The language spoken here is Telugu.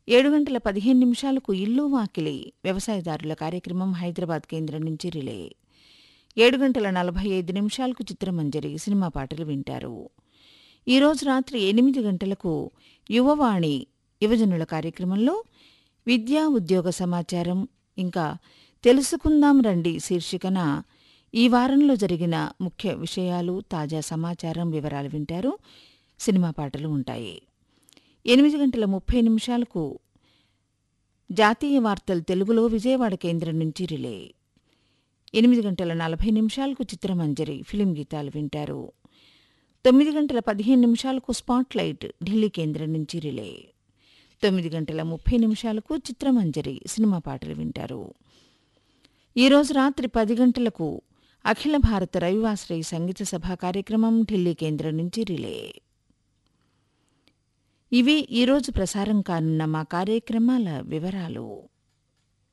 ఏడు గంటల పదిహేను నిమిషాలకు ఇల్లు వాకిలి వ్యవసాయదారుల కార్యక్రమం హైదరాబాద్ కేంద్రం నుంచి రిలే ఏడు గంటల నలభై ఐదు నిమిషాలకు చిత్రమంజరి సినిమా పాటలు వింటారు ఈరోజు రాత్రి ఎనిమిది గంటలకు యువవాణి యువజనుల కార్యక్రమంలో విద్యా ఉద్యోగ సమాచారం ఇంకా తెలుసుకుందాం రండి శీర్షికన ఈ వారంలో జరిగిన ముఖ్య విషయాలు తాజా సమాచారం వివరాలు వింటారు సినిమా పాటలు ఉంటాయి ఎనిమిది గంటల ముప్పై నిమిషాలకు జాతీయ వార్తలు తెలుగులో విజయవాడ కేంద్రం నుంచి రిలే ఎనిమిది గంటల నలభై నిమిషాలకు చిత్రమంజరి ఫిలిం గీతాలు వింటారు తొమ్మిది గంటల పదిహేను నిమిషాలకు స్పాట్లైట్ ఢిల్లీ కేంద్రం నుంచి రిలే తొమ్మిది గంటల ముప్పై నిమిషాలకు చిత్రమంజరి సినిమా పాటలు వింటారు ఈరోజు రాత్రి పది గంటలకు అఖిల భారత రవివాశ్రయ సంగీత సభ కార్యక్రమం ఢిల్లీ కేంద్రం నుంచి రిలే ఇవి ఈరోజు ప్రసారం కానున్న మా కార్యక్రమాల వివరాలు